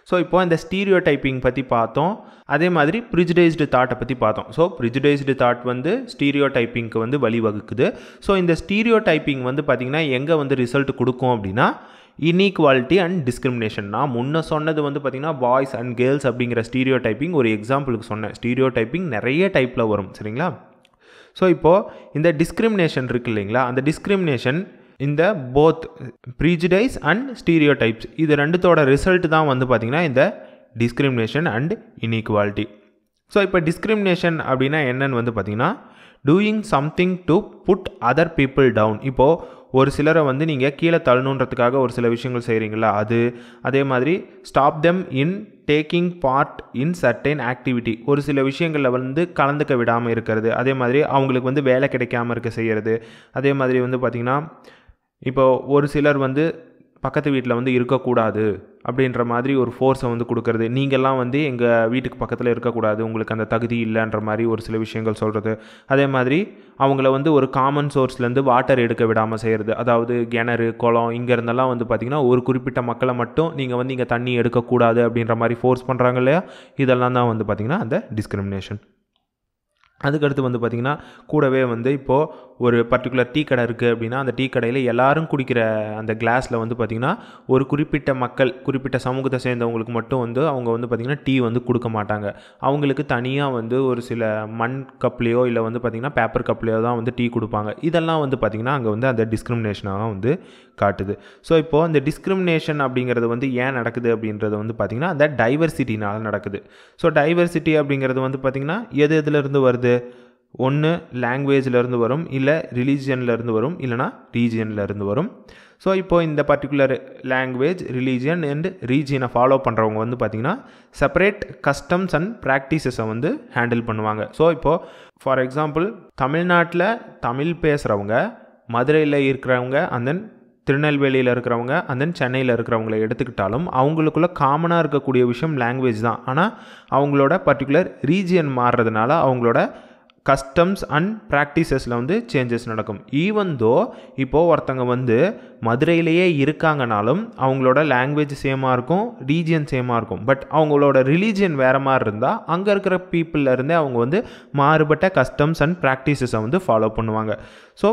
[SPEAKER 1] ஸோ இப்போ இந்த ஸ்டீரியோ டைப்பிங் பற்றி பார்த்தோம் அதே மாதிரி ப்ரிஜுடைஸ்டு தாட்டை பற்றி பார்த்தோம் ஸோ ப்ரிஜுடைஸ்டு தாட் வந்து ஸ்டீரியோ டைப்பிங்க்கு வந்து வழிவகுக்குது ஸோ இந்த ஸ்டீரியோ டைப்பிங் வந்து பார்த்திங்கன்னா எங்கே வந்து ரிசல்ட் கொடுக்கும் அப்படின்னா இன்ஈக்வாலிட்டி அண்ட் டிஸ்கிரிமினேஷன் நான் முன்ன சொன்னது வந்து பார்த்திங்கன்னா பாய்ஸ் அண்ட் கேர்ள்ஸ் அப்படிங்கிற ஸ்டீரியோ டைப்பிங் ஒரு எக்ஸாம்பிளுக்கு சொன்னேன் ஸ்டீரியோ டைப்பிங் நிறைய டைப்பில் வரும் சரிங்களா ஸோ இப்போது இந்த டிஸ்கிரிமினேஷன் இருக்கு இல்லைங்களா அந்த டிஸ்கிரிமினேஷன் இந்த both prejudice and stereotypes இது ரெண்டுத்தோட ரிசல்ட் தான் வந்து பார்த்திங்கன்னா இந்த டிஸ்கிரிமினேஷன் அண்ட் இன்ஈக்வாலிட்டி ஸோ இப்போ டிஸ்கிரிமினேஷன் அப்படின்னா என்னன்னு வந்து பார்த்திங்கன்னா doing something to put other people down இப்போது ஒரு சிலரை வந்து நீங்கள் கீழே தள்ளணுன்றதுக்காக ஒரு சில விஷயங்கள் செய்கிறீங்களா அது அதே மாதிரி stop them in taking part in certain activity ஒரு சில விஷயங்களில் வந்து கலந்துக்க விடாமல் இருக்கிறது அதே மாதிரி அவங்களுக்கு வந்து வேலை கிடைக்காம இருக்க செய்கிறது அதே மாதிரி வந்து பார்த்திங்கன்னா இப்போ ஒரு சிலர் வந்து பக்கத்து வீட்டில் வந்து இருக்கக்கூடாது அப்படின்ற மாதிரி ஒரு ஃபோர்ஸை வந்து கொடுக்கறது நீங்கள்லாம் வந்து எங்கள் வீட்டுக்கு பக்கத்தில் இருக்கக்கூடாது உங்களுக்கு அந்த தகுதி இல்லைன்ற மாதிரி ஒரு சில விஷயங்கள் சொல்கிறது அதே மாதிரி அவங்கள வந்து ஒரு காமன் சோர்ஸ்லேருந்து வாட்டர் எடுக்க விடாமல் செய்கிறது அதாவது கிணறு குளம் இங்கே இருந்தெல்லாம் வந்து பார்த்திங்கன்னா ஒரு குறிப்பிட்ட மக்களை மட்டும் நீங்கள் வந்து இங்கே தண்ணி எடுக்கக்கூடாது அப்படின்ற மாதிரி ஃபோர்ஸ் பண்ணுறாங்க இல்லையா இதெல்லாம் தான் வந்து பார்த்திங்கன்னா அந்த டிஸ்கிரிமினேஷன் அதுக்கடுத்து வந்து பார்த்திங்கன்னா கூடவே வந்து இப்போது ஒரு பர்டிகுலர் டீ கடை இருக்குது அப்படின்னா அந்த டீ கடையில் எல்லாரும் குடிக்கிற அந்த கிளாஸில் வந்து பார்த்திங்கன்னா ஒரு குறிப்பிட்ட மக்கள் குறிப்பிட்ட சமூகத்தை சேர்ந்தவங்களுக்கு மட்டும் வந்து அவங்க வந்து பார்த்திங்கன்னா டீ வந்து கொடுக்க மாட்டாங்க அவங்களுக்கு தனியாக வந்து ஒரு சில மண் கப்லேயோ இல்லை வந்து பார்த்திங்கன்னா பேப்பர் கப்லேயோ தான் வந்து டீ கொடுப்பாங்க இதெல்லாம் வந்து பார்த்திங்கன்னா அங்கே வந்து அந்த டிஸ்கிரிமினேஷனாக வந்து காட்டுது ஸோ இப்போது அந்த டிஸ்கிரிமினேஷன் அப்படிங்கிறது வந்து ஏன் நடக்குது அப்படின்றது வந்து பார்த்திங்கன்னா அந்த டைவர்சிட்டினால் நடக்குது ஸோ டைவர்சிட்டி அப்படிங்கிறது வந்து பார்த்திங்கன்னா எது எதுலேருந்து வருது ஒன்று லாங்குவேஜ்லேருந்து வரும் இல்லை ரிலீஜியன்லேருந்து வரும் இல்லைனா ரீஜியன்லேருந்து வரும் ஸோ இப்போது இந்த பர்டிகுலர் லாங்குவேஜ் ரிலீஜியன் அண்ட் ரீஜியனை ஃபாலோ பண்ணுறவங்க வந்து பார்த்திங்கன்னா செப்பரேட் கஸ்டம்ஸ் அண்ட் ப்ராக்டிசஸை வந்து ஹேண்டில் பண்ணுவாங்க ஸோ இப்போது ஃபார் எக்ஸாம்பிள் தமிழ்நாட்டில் தமிழ் பேசுகிறவங்க மதுரையில் இருக்கிறவங்க அண்ட் தென் திருநெல்வேலியில் இருக்கிறவங்க அண்ட் தென் சென்னையில் இருக்கிறவங்கள எடுத்துக்கிட்டாலும் அவங்களுக்குள்ள காமனாக இருக்கக்கூடிய விஷயம் லாங்குவேஜ் தான் ஆனால் அவங்களோட பர்டிகுலர் ரீஜியன் மாறுறதுனால அவங்களோட கஸ்டம்ஸ் அண்ட் ப்ராக்டிசஸில் வந்து சேஞ்சஸ் நடக்கும் ஈவன் தோ இப்போது ஒருத்தங்க வந்து மதுரையிலேயே இருக்காங்கனாலும் அவங்களோட லாங்குவேஜ் சேமாக இருக்கும் ரீஜியன் சேமாக இருக்கும் பட் அவங்களோட ரிலீஜியன் வேறு மாதிரி இருந்தால் அங்கே இருக்கிற பீப்புளில் அவங்க வந்து மாறுபட்ட கஸ்டம்ஸ் அண்ட் ப்ராக்டிசஸை வந்து ஃபாலோ பண்ணுவாங்க ஸோ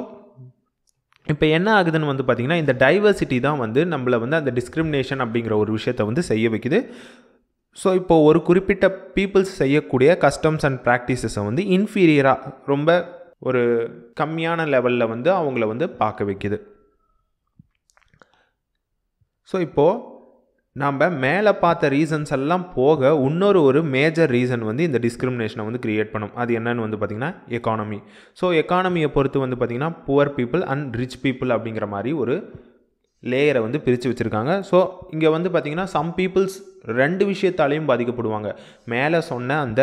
[SPEAKER 1] இப்போ என்ன ஆகுதுன்னு வந்து பார்த்திங்கன்னா இந்த டைவர்சிட்டி தான் வந்து நம்மளை வந்து அந்த டிஸ்கிரிமினேஷன் அப்படிங்கிற ஒரு விஷயத்தை வந்து செய்ய வைக்குது ஸோ இப்போ ஒரு குறிப்பிட்ட பீப்புள்ஸ் செய்யக்கூடிய கஸ்டம்ஸ் அண்ட் ப்ராக்டிசஸை வந்து இன்ஃபீரியராக ரொம்ப ஒரு கம்மியான லெவலில் வந்து அவங்கள வந்து பார்க்க வைக்குது ஸோ இப்போது நம்ம மேலே பார்த்த ரீசன்ஸ் எல்லாம் போக இன்னொரு ஒரு மேஜர் ரீசன் வந்து இந்த டிஸ்கிரிமினேஷனை வந்து கிரியேட் பண்ணும் அது என்னன்னு வந்து பார்த்திங்கன்னா எக்கானமி ஸோ எக்கானமியை பொறுத்து வந்து பார்த்திங்கன்னா poor people and rich people அப்படிங்கிற மாதிரி ஒரு லேயரை வந்து பிரித்து வச்சுருக்காங்க ஸோ இங்கே வந்து பார்த்திங்கன்னா சம் பீப்புள்ஸ் ரெண்டு விஷயத்தாலையும் பாதிக்கப்படுவாங்க மேலே சொன்ன அந்த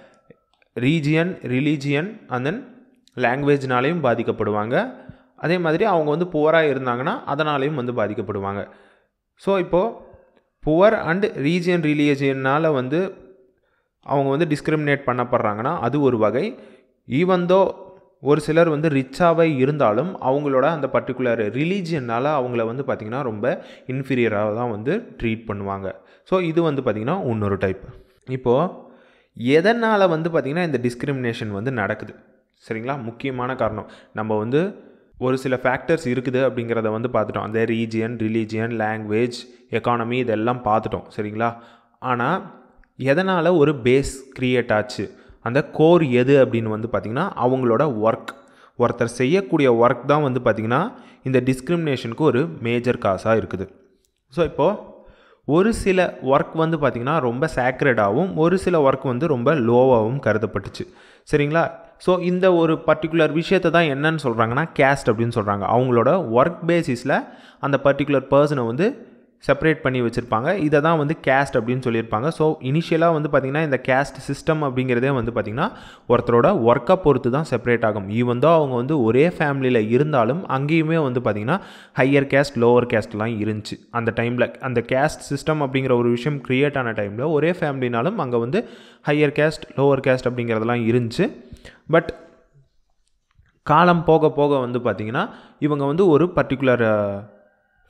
[SPEAKER 1] ரீஜியன் ரிலீஜியன் அண்ட் தென் லாங்குவேஜ்னாலையும் பாதிக்கப்படுவாங்க அதே மாதிரி அவங்க வந்து புவராக இருந்தாங்கன்னா அதனாலையும் வந்து பாதிக்கப்படுவாங்க ஸோ இப்போது புவர் அண்ட் ரீஜியன் ரிலீஜியனால் வந்து அவங்க வந்து டிஸ்கிரிமினேட் பண்ணப்படுறாங்கன்னா அது ஒரு வகை ஈவந்தோ ஒரு சிலர் வந்து ரிச்சாகவே இருந்தாலும் அவங்களோட அந்த பர்டிகுலர் ரிலீஜியனால் அவங்கள வந்து பார்த்திங்கன்னா ரொம்ப இன்ஃபீரியராக தான் வந்து ட்ரீட் பண்ணுவாங்க ஸோ இது வந்து பார்த்திங்கன்னா இன்னொரு டைப் இப்போது எதனால் வந்து பார்த்திங்கன்னா இந்த டிஸ்கிரிமினேஷன் வந்து நடக்குது சரிங்களா முக்கியமான காரணம் நம்ம வந்து ஒரு சில ஃபேக்டர்ஸ் இருக்குது அப்படிங்கிறத வந்து பார்த்துட்டோம் அந்த ரீஜியன் ரிலீஜியன் லாங்குவேஜ் எக்கானமி இதெல்லாம் பார்த்துட்டோம் சரிங்களா ஆனால் எதனால் ஒரு பேஸ் க்ரியேட் ஆச்சு அந்த கோர் எது அப்படின்னு வந்து பார்த்திங்கன்னா அவங்களோட ஒர்க் ஒருத்தர் செய்யக்கூடிய ஒர்க் தான் வந்து பார்த்திங்கன்னா இந்த டிஸ்கிரிமினேஷனுக்கு ஒரு மேஜர் காசாக இருக்குது ஸோ இப்போது ஒரு சில ஒர்க் வந்து பார்த்திங்கன்னா ரொம்ப சேக்ரடாகவும் ஒரு சில ஒர்க் வந்து ரொம்ப லோவாகவும் கருதப்பட்டுச்சு சரிங்களா ஸோ இந்த ஒரு பர்டிகுலர் விஷயத்தை தான் என்னன்னு சொல்கிறாங்கன்னா கேஸ்ட் அப்படின்னு சொல்கிறாங்க அவங்களோட ஒர்க் பேசிஸில் அந்த பர்டிகுலர் பர்சனை வந்து செப்பரேட் பண்ணி வச்சுருப்பாங்க இதை தான் வந்து கேஸ்ட் அப்படின்னு சொல்லியிருப்பாங்க ஸோ இனிஷியலாக வந்து பார்த்திங்கன்னா இந்த கேஸ்ட் சிஸ்டம் அப்படிங்கிறதே வந்து பார்த்திங்கன்னா ஒருத்தரோட ஒர்க்கை பொறுத்து தான் செப்பரேட் ஆகும் ஈவன் தான் அவங்க வந்து ஒரே ஃபேமிலியில் இருந்தாலும் அங்கேயுமே வந்து பார்த்திங்கன்னா ஹையர் கேஸ்ட் லோவர் கேஸ்ட்லாம் இருந்துச்சு அந்த டைமில் அந்த கேஸ்ட் சிஸ்டம் அப்படிங்கிற ஒரு விஷயம் க்ரியேட் ஆன டைமில் ஒரே ஃபேமிலினாலும் அங்கே வந்து ஹையர் கேஸ்ட் லோவர் கேஸ்ட் அப்படிங்கிறதெல்லாம் இருந்துச்சு பட் காலம் போக போக வந்து பார்த்திங்கன்னா இவங்க வந்து ஒரு பர்டிகுலர்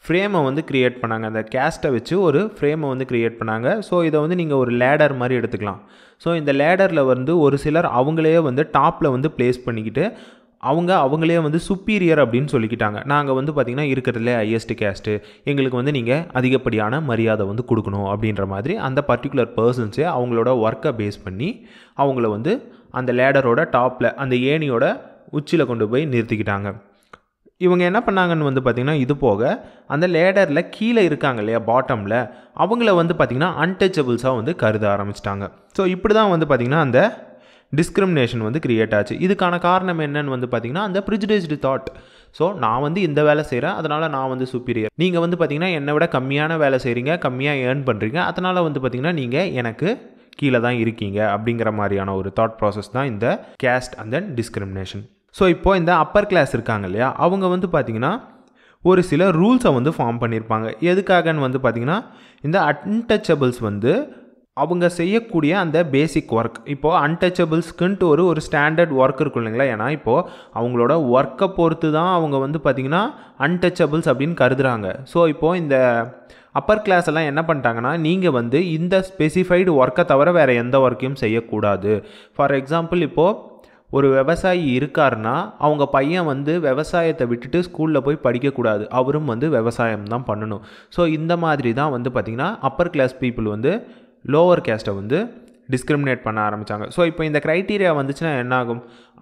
[SPEAKER 1] ஃப்ரேமை வந்து க்ரியேட் பண்ணாங்க அந்த கேஸ்ட்டை வச்சு ஒரு ஃப்ரேமை வந்து க்ரியேட் பண்ணாங்க ஸோ இதை வந்து நீங்கள் ஒரு லேடர் மாதிரி எடுத்துக்கலாம் ஸோ இந்த லேடரில் வந்து ஒரு சிலர் அவங்களே வந்து டாப்பில் வந்து ப்ளேஸ் பண்ணிக்கிட்டு அவங்க அவங்களே வந்து சுப்பீரியர் அப்படின்னு சொல்லிக்கிட்டாங்க நாங்கள் வந்து பார்த்திங்கன்னா இருக்கிறதுலே ஹையஸ்ட் கேஸ்ட்டு எங்களுக்கு வந்து நீங்கள் அதிகப்படியான மரியாதை வந்து கொடுக்கணும் அப்படின்ற மாதிரி அந்த பர்டிகுலர் பர்சன்ஸே அவங்களோட ஒர்க்கை பேஸ் பண்ணி அவங்கள வந்து அந்த லேடரோட டாப்பில் அந்த ஏணியோட உச்சியில் கொண்டு போய் நிறுத்திக்கிட்டாங்க இவங்க என்ன பண்ணாங்கன்னு வந்து பார்த்திங்கன்னா இது போக அந்த லேடரில் கீழே இருக்காங்க இல்லையா பாட்டமில் அவங்கள வந்து பார்த்திங்கன்னா அன்டச்சபிள்ஸாக வந்து கருத ஆரம்பிச்சிட்டாங்க ஸோ இப்படி தான் வந்து பார்த்திங்கன்னா அந்த டிஸ்கிரிமினேஷன் வந்து கிரியேட் ஆச்சு இதுக்கான காரணம் என்னன்னு வந்து பார்த்திங்கன்னா அந்த ப்ரிஜுடைஸ்டு தாட் ஸோ நான் வந்து இந்த வேலை செய்கிறேன் அதனால் நான் வந்து சுப்பீரியர் நீங்கள் வந்து பார்த்திங்கன்னா என்னை விட கம்மியான வேலை செய்கிறீங்க கம்மியாக ஏர்ன் பண்ணுறீங்க அதனால் வந்து பார்த்திங்கன்னா நீங்கள் எனக்கு கீழே தான் இருக்கீங்க அப்படிங்கிற மாதிரியான ஒரு தாட் ப்ராசஸ் தான் இந்த caste and then discrimination so இப்போது இந்த அப்பர் கிளாஸ் இருக்காங்க இல்லையா அவங்க வந்து பார்த்திங்கன்னா ஒரு சில ரூல்ஸை வந்து ஃபார்ம் பண்ணியிருப்பாங்க எதுக்காகன்னு வந்து பார்த்திங்கன்னா இந்த அன்டச்சபிள்ஸ் வந்து அவங்க செய்யக்கூடிய அந்த பேசிக் ஒர்க் இப்போது அன்டச்சபிள்ஸ்க்குன்ட்டு ஒரு ஒரு ஸ்டாண்டர்ட் ஒர்க் இருக்கும் இல்லைங்களா ஏன்னா இப்போது அவங்களோட ஒர்க்கை பொறுத்து தான் அவங்க வந்து பார்த்திங்கன்னா அன்டச்சபிள்ஸ் அப்படின்னு கருதுகிறாங்க ஸோ இப்போது இந்த அப்பர் கிளாஸ் எல்லாம் என்ன பண்ணிட்டாங்கன்னா நீங்கள் வந்து இந்த ஸ்பெசிஃபைடு ஒர்க்கை தவிர வேறு எந்த ஒர்க்கையும் செய்யக்கூடாது ஃபார் எக்ஸாம்பிள் இப்போது ஒரு விவசாயி இருக்காருன்னா அவங்க பையன் வந்து விவசாயத்தை விட்டுட்டு ஸ்கூலில் போய் படிக்கக்கூடாது அவரும் வந்து விவசாயம் தான் பண்ணணும் ஸோ இந்த மாதிரி தான் வந்து பார்த்திங்கன்னா அப்பர் கிளாஸ் பீப்புள் வந்து லோவர் கேஸ்ட்டை வந்து டிஸ்கிரிமினேட் பண்ண ஆரம்பித்தாங்க ஸோ இப்போ இந்த க்ரைட்டீரியா வந்துச்சுன்னா என்ன ஆகும்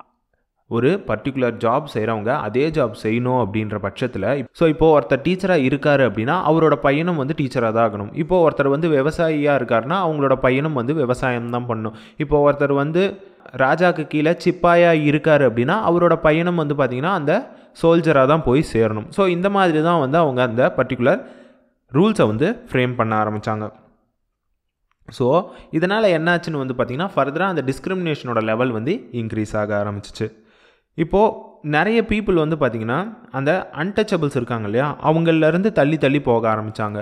[SPEAKER 1] ஒரு பர்டிகுலர் ஜாப் செய்கிறவங்க அதே ஜாப் செய்யணும் அப்படின்ற பட்சத்தில் ஸோ இப்போது ஒருத்தர் டீச்சராக இருக்கார் அப்படின்னா அவரோட பையனும் வந்து டீச்சராக தான் ஆகணும் இப்போது ஒருத்தர் வந்து விவசாயியாக இருக்காருன்னா அவங்களோட பையனும் வந்து விவசாயம் தான் பண்ணணும் இப்போ ஒருத்தர் வந்து ராஜாக்கு கீழே சிப்பாயாக இருக்கார் அப்படின்னா அவரோட பையனும் வந்து பார்த்திங்கன்னா அந்த சோல்ஜராக தான் போய் சேரணும் ஸோ இந்த மாதிரி தான் வந்து அவங்க அந்த பர்டிகுலர் ரூல்ஸை வந்து ஃப்ரேம் பண்ண ஆரம்பித்தாங்க ஸோ இதனால் என்னாச்சுன்னு வந்து பார்த்திங்கன்னா ஃபர்தராக அந்த டிஸ்கிரிமினேஷனோட லெவல் வந்து இன்க்ரீஸ் ஆக ஆரம்பிச்சிச்சு இப்போது நிறைய பீப்புள் வந்து பார்த்திங்கன்னா அந்த அன்டச்சபிள்ஸ் இருக்காங்க இல்லையா அவங்களேருந்து தள்ளி தள்ளி போக ஆரம்பித்தாங்க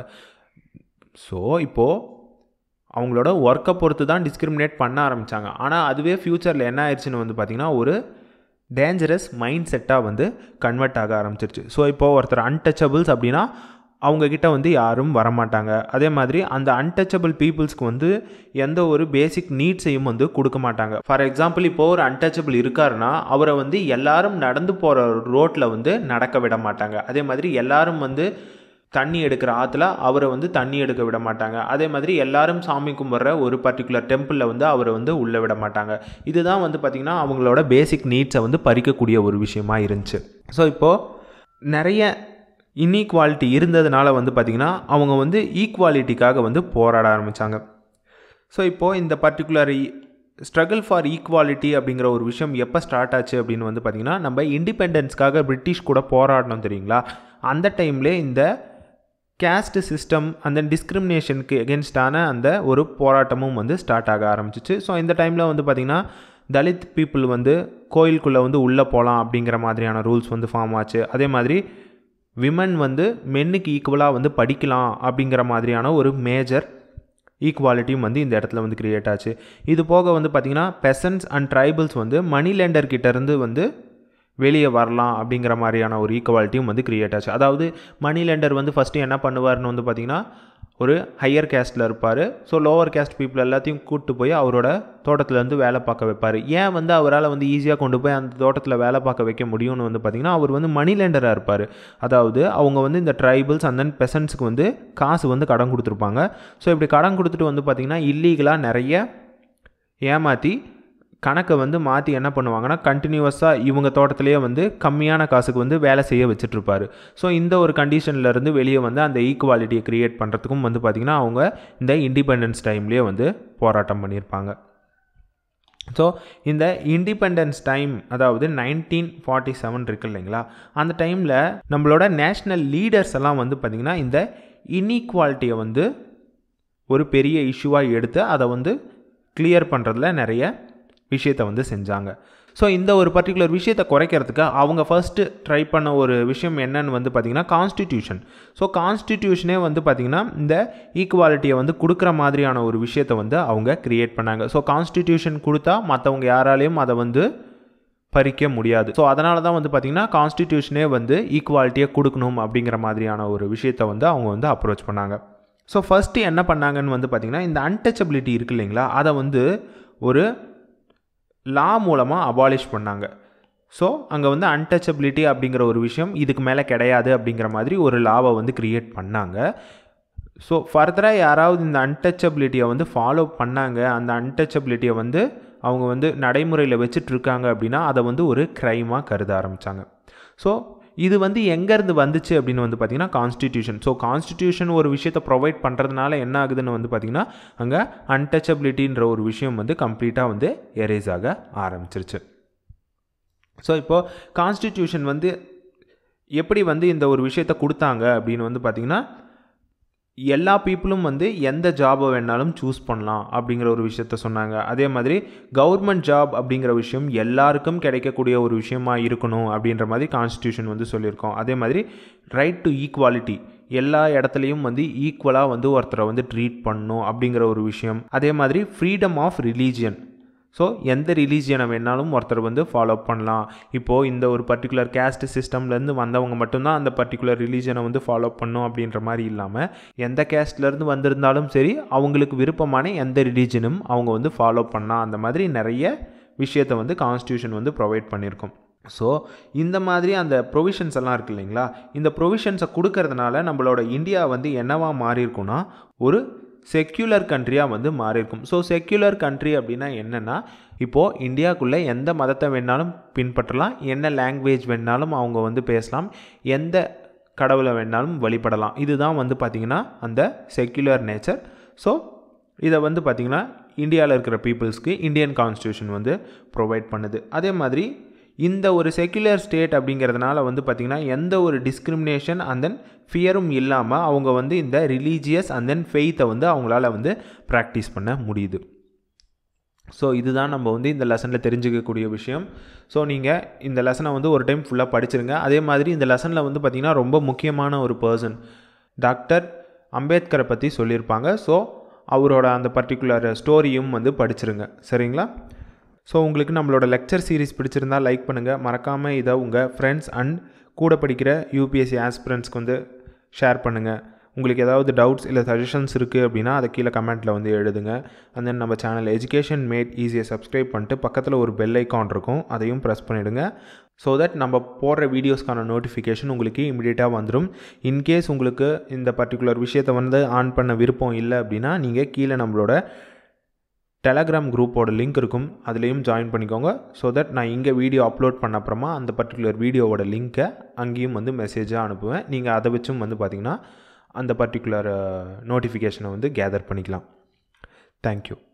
[SPEAKER 1] ஸோ இப்போது அவங்களோட ஒர்க்கை பொறுத்து தான் டிஸ்கிரிமினேட் பண்ண ஆரம்பித்தாங்க ஆனால் அதுவே ஃப்யூச்சரில் என்ன ஆயிடுச்சுன்னு வந்து பார்த்திங்கன்னா ஒரு டேஞ்சரஸ் மைண்ட் செட்டாக வந்து கன்வெர்ட் ஆக ஆரம்பிச்சிருச்சு ஸோ இப்போது ஒருத்தர் அன்டச்சபிள்ஸ் அப்படின்னா அவங்கக்கிட்ட வந்து யாரும் வரமாட்டாங்க அதே மாதிரி அந்த அன்டச்சபிள் பீப்புள்ஸ்க்கு வந்து எந்த ஒரு பேசிக் நீட்ஸையும் வந்து கொடுக்க மாட்டாங்க ஃபார் எக்ஸாம்பிள் இப்போ ஒரு அன்டச்சபிள் இருக்காருன்னா அவரை வந்து எல்லாரும் நடந்து போகிற ரோட்டில் வந்து நடக்க விட மாட்டாங்க அதே மாதிரி எல்லாரும் வந்து தண்ணி எடுக்கிற ஆற்றுல அவரை வந்து தண்ணி எடுக்க விட மாட்டாங்க அதே மாதிரி எல்லாரும் சாமி கும்பிட்ற ஒரு பர்டிகுலர் டெம்பிளில் வந்து அவரை வந்து உள்ளே விட மாட்டாங்க இதுதான் வந்து பார்த்திங்கன்னா அவங்களோட பேசிக் நீட்ஸை வந்து பறிக்கக்கூடிய ஒரு விஷயமா இருந்துச்சு ஸோ இப்போது நிறைய இன்ஈக்வாலிட்டி இருந்ததுனால வந்து பார்த்திங்கன்னா அவங்க வந்து ஈக்குவாலிட்டிக்காக வந்து போராட ஆரம்பித்தாங்க ஸோ இப்போது இந்த பர்டிகுலர் ஸ்ட்ரகிள் ஃபார் ஈக்குவாலிட்டி அப்படிங்கிற ஒரு விஷயம் எப்போ ஸ்டார்ட் ஆச்சு அப்படின்னு வந்து பார்த்திங்கன்னா நம்ம இண்டிபெண்டன்ஸ்க்காக பிரிட்டிஷ் கூட போராடணும் தெரியுங்களா அந்த டைம்லே இந்த கேஸ்ட் சிஸ்டம் அந்த டிஸ்கிரிமினேஷனுக்கு எகென்ஸ்டான அந்த ஒரு போராட்டமும் வந்து ஸ்டார்ட் ஆக ஆரம்பிச்சிச்சு ஸோ இந்த டைமில் வந்து பார்த்திங்கன்னா தலித் பீப்புள் வந்து கோயிலுக்குள்ளே வந்து உள்ளே போகலாம் அப்படிங்கிற மாதிரியான ரூல்ஸ் வந்து ஃபார்ம் ஆச்சு அதே மாதிரி விமன் வந்து மென்னுக்கு ஈக்குவலாக வந்து படிக்கலாம் அப்படிங்கிற மாதிரியான ஒரு மேஜர் ஈக்குவாலிட்டியும் வந்து இந்த இடத்துல வந்து கிரியேட் ஆச்சு இது போக வந்து பார்த்திங்கன்னா பெசன்ஸ் அண்ட் ட்ரைபிள்ஸ் வந்து மணி லேண்டர் கிட்டேருந்து வந்து வெளியே வரலாம் அப்படிங்கிற மாதிரியான ஒரு ஈக்குவாலிட்டியும் வந்து கிரியேட் ஆச்சு அதாவது மணி லெண்டர் வந்து ஃபஸ்ட்டு என்ன பண்ணுவார்னு வந்து பார்த்திங்கன்னா ஒரு ஹையர் கேஸ்ட்டில் இருப்பார் ஸோ லோவர் கேஸ்ட் பீப்புள் எல்லாத்தையும் கூப்பிட்டு போய் அவரோட தோட்டத்துலேருந்து வேலை பார்க்க வைப்பார் ஏன் வந்து அவரால் வந்து ஈஸியாக கொண்டு போய் அந்த தோட்டத்தில் வேலை பார்க்க வைக்க முடியும்னு வந்து பார்த்திங்கன்னா அவர் வந்து மணி லெண்டராக இருப்பார் அதாவது அவங்க வந்து இந்த ட்ரைபிள்ஸ் அண்ட் தென் பெசன்ட்ஸுக்கு வந்து காசு வந்து கடன் கொடுத்துருப்பாங்க ஸோ இப்படி கடன் கொடுத்துட்டு வந்து பார்த்திங்கன்னா இல்லீகலாக நிறைய ஏமாற்றி கணக்கை வந்து மாற்றி என்ன பண்ணுவாங்கன்னா கண்டினியூவஸாக இவங்க தோட்டத்திலேயே வந்து கம்மியான காசுக்கு வந்து வேலை செய்ய வச்சுட்ருப்பாரு ஸோ இந்த ஒரு கண்டிஷன்லேருந்து வெளியே வந்து அந்த ஈக்குவாலிட்டியை க்ரியேட் பண்ணுறதுக்கும் வந்து பார்த்திங்கன்னா அவங்க இந்த இண்டிபெண்டன்ஸ் டைம்லேயே வந்து போராட்டம் பண்ணியிருப்பாங்க ஸோ இந்த இண்டிபெண்டன்ஸ் டைம் அதாவது நைன்டீன் ஃபார்ட்டி செவன் இருக்கு இல்லைங்களா அந்த டைமில் நம்மளோட நேஷ்னல் லீடர்ஸ் எல்லாம் வந்து பார்த்திங்கன்னா இந்த இன்ஈக்வாலிட்டியை வந்து ஒரு பெரிய இஷ்யூவாக எடுத்து அதை வந்து கிளியர் பண்ணுறதுல நிறைய விஷயத்தை வந்து செஞ்சாங்க ஸோ இந்த ஒரு பர்டிகுலர் விஷயத்தை குறைக்கிறதுக்கு அவங்க ஃபஸ்ட்டு ட்ரை பண்ண ஒரு விஷயம் என்னன்னு வந்து பார்த்திங்கன்னா கான்ஸ்டிடியூஷன் ஸோ கான்ஸ்டிடியூஷனே வந்து பார்த்திங்கன்னா இந்த ஈக்குவாலிட்டியை வந்து கொடுக்குற மாதிரியான ஒரு விஷயத்தை வந்து அவங்க க்ரியேட் பண்ணாங்க ஸோ கான்ஸ்டிடியூஷன் கொடுத்தா மற்றவங்க யாராலையும் அதை வந்து பறிக்க முடியாது ஸோ அதனால தான் வந்து பார்த்திங்கன்னா கான்ஸ்டிடியூஷனே வந்து ஈக்குவாலிட்டியை கொடுக்கணும் அப்படிங்கிற மாதிரியான ஒரு விஷயத்தை வந்து அவங்க வந்து அப்ரோச் பண்ணாங்க ஸோ ஃபஸ்ட்டு என்ன பண்ணாங்கன்னு வந்து பார்த்திங்கன்னா இந்த அன்டச்சபிலிட்டி இருக்கு இல்லைங்களா அதை வந்து ஒரு லா மூலமாக அபாலிஷ் பண்ணாங்க ஸோ அங்கே வந்து அன்டச்சபிலிட்டி அப்படிங்கிற ஒரு விஷயம் இதுக்கு மேலே கிடையாது அப்படிங்கிற மாதிரி ஒரு லாவை வந்து க்ரியேட் பண்ணாங்க ஸோ ஃபர்தராக யாராவது இந்த அன்டச்சபிலிட்டியை வந்து ஃபாலோ பண்ணாங்க அந்த அன்டச்சபிலிட்டியை வந்து அவங்க வந்து நடைமுறையில் வச்சுட்டு இருக்காங்க அப்படின்னா அதை வந்து ஒரு க்ரைமாக கருத ஆரம்பித்தாங்க ஸோ இது வந்து எங்கேருந்து வந்துச்சு அப்படின்னு வந்து பார்த்திங்கன்னா கான்ஸ்டிடியூஷன் ஸோ கான்ஸ்டிடியூஷன் ஒரு விஷயத்தை ப்ரொவைட் பண்ணுறதுனால என்ன ஆகுதுன்னு வந்து பார்த்திங்கன்னா அங்கே அன்டச்சபிலிட்டின்ற ஒரு விஷயம் வந்து கம்ப்ளீட்டாக வந்து எரேஸ் ஆக ஆரம்பிச்சிருச்சு ஸோ இப்போது கான்ஸ்டிடியூஷன் வந்து எப்படி வந்து இந்த ஒரு விஷயத்தை கொடுத்தாங்க அப்படின்னு வந்து பார்த்திங்கன்னா எல்லா பீப்புளும் வந்து எந்த ஜாபை வேணாலும் சூஸ் பண்ணலாம் அப்படிங்கிற ஒரு விஷயத்த சொன்னாங்க அதே மாதிரி கவர்மெண்ட் ஜாப் அப்படிங்கிற விஷயம் எல்லாருக்கும் கிடைக்கக்கூடிய ஒரு விஷயமா இருக்கணும் அப்படின்ற மாதிரி கான்ஸ்டியூஷன் வந்து சொல்லியிருக்கோம் அதே மாதிரி ரைட் டு ஈக்குவாலிட்டி எல்லா இடத்துலையும் வந்து ஈக்குவலாக வந்து ஒருத்தரை வந்து ட்ரீட் பண்ணணும் அப்படிங்கிற ஒரு விஷயம் அதே மாதிரி ஃப்ரீடம் ஆஃப் ரிலீஜியன் ஸோ எந்த ரிலீஜியனை வேணாலும் ஒருத்தர் வந்து ஃபாலோ பண்ணலாம் இப்போது இந்த ஒரு பர்டிகுலர் கேஸ்ட் சிஸ்டம்லேருந்து வந்தவங்க மட்டும்தான் அந்த பர்டிகுலர் ரிலீஜனை வந்து ஃபாலோ பண்ணும் அப்படின்ற மாதிரி இல்லாமல் எந்த கேஸ்ட்லேருந்து வந்திருந்தாலும் சரி அவங்களுக்கு விருப்பமான எந்த ரிலீஜனும் அவங்க வந்து ஃபாலோ பண்ணலாம் அந்த மாதிரி நிறைய விஷயத்தை வந்து கான்ஸ்டியூஷன் வந்து ப்ரொவைட் பண்ணியிருக்கோம் ஸோ இந்த மாதிரி அந்த ப்ரொவிஷன்ஸ் எல்லாம் இருக்குது இல்லைங்களா இந்த ப்ரொவிஷன்ஸை கொடுக்கறதுனால நம்மளோட இந்தியா வந்து என்னவா மாறி இருக்கும்னா ஒரு செக்யூலர் கண்ட்ரியாக வந்து மாறியிருக்கும் ஸோ செக்யூலர் கண்ட்ரி அப்படின்னா என்னென்னா இப்போது இந்தியாவுக்குள்ளே எந்த மதத்தை வேணாலும் பின்பற்றலாம் என்ன லாங்குவேஜ் வேணாலும் அவங்க வந்து பேசலாம் எந்த கடவுளை வேணாலும் வழிபடலாம் இதுதான் வந்து பார்த்திங்கன்னா அந்த செக்யூலர் நேச்சர் ஸோ இதை வந்து பார்த்திங்கன்னா இந்தியாவில் இருக்கிற பீப்புள்ஸ்க்கு இந்தியன் கான்ஸ்டியூஷன் வந்து ப்ரொவைட் பண்ணுது அதே மாதிரி இந்த ஒரு செக்யுலர் ஸ்டேட் அப்படிங்கிறதுனால வந்து பார்த்திங்கன்னா எந்த ஒரு டிஸ்கிரிமினேஷன் அண்ட் தென் ஃபியரும் இல்லாமல் அவங்க வந்து இந்த ரிலீஜியஸ் அண்ட் தென் ஃபெய்த்தை வந்து அவங்களால வந்து ப்ராக்டிஸ் பண்ண முடியுது ஸோ இதுதான் நம்ம வந்து இந்த லெசனில் தெரிஞ்சுக்கக்கூடிய விஷயம் ஸோ நீங்கள் இந்த லெசனை வந்து ஒரு டைம் ஃபுல்லாக படிச்சிருங்க அதே மாதிரி இந்த லெசனில் வந்து பார்த்திங்கன்னா ரொம்ப முக்கியமான ஒரு பர்சன் டாக்டர் அம்பேத்கரை பற்றி சொல்லியிருப்பாங்க ஸோ அவரோட அந்த பர்டிகுலர் ஸ்டோரியும் வந்து படிச்சிருங்க சரிங்களா ஸோ உங்களுக்கு நம்மளோட லெக்சர் சீரிஸ் பிடிச்சிருந்தா லைக் பண்ணுங்கள் மறக்காமல் இதை உங்கள் ஃப்ரெண்ட்ஸ் அண்ட் கூட படிக்கிற யூபிஎஸ்சி ஆஸ்பிரண்ட்ஸ்க்கு வந்து ஷேர் பண்ணுங்கள் உங்களுக்கு ஏதாவது டவுட்ஸ் இல்லை சஜஷன்ஸ் இருக்குது அப்படின்னா அதை கீழே கமெண்ட்டில் வந்து எழுதுங்க அண்ட் தென் நம்ம சேனல் எஜுகேஷன் மேட் ஈஸியாக சப்ஸ்கிரைப் பண்ணிட்டு பக்கத்தில் ஒரு பெல் ஐக்கான் இருக்கும் அதையும் ப்ரெஸ் பண்ணிவிடுங்க ஸோ தட் நம்ம போடுற வீடியோஸ்க்கான நோட்டிஃபிகேஷன் உங்களுக்கு இமீடியட்டாக வந்துடும் இன்கேஸ் உங்களுக்கு இந்த பர்டிகுலர் விஷயத்தை வந்து ஆன் பண்ண விருப்பம் இல்லை அப்படின்னா நீங்கள் கீழே நம்மளோட டெலகிராம் குரூப்போட லிங்க் இருக்கும் அதுலேயும் ஜாயின் பண்ணிக்கோங்க ஸோ தட் நான் இங்கே வீடியோ அப்லோட் பண்ண அப்புறமா அந்த பர்டிகுலர் வீடியோவோட லிங்க்கை அங்கேயும் வந்து மெசேஜாக அனுப்புவேன் நீங்கள் அதை வச்சும் வந்து பார்த்திங்கன்னா அந்த பர்டிகுலர் நோட்டிஃபிகேஷனை வந்து கேதர் பண்ணிக்கலாம் தேங்க்யூ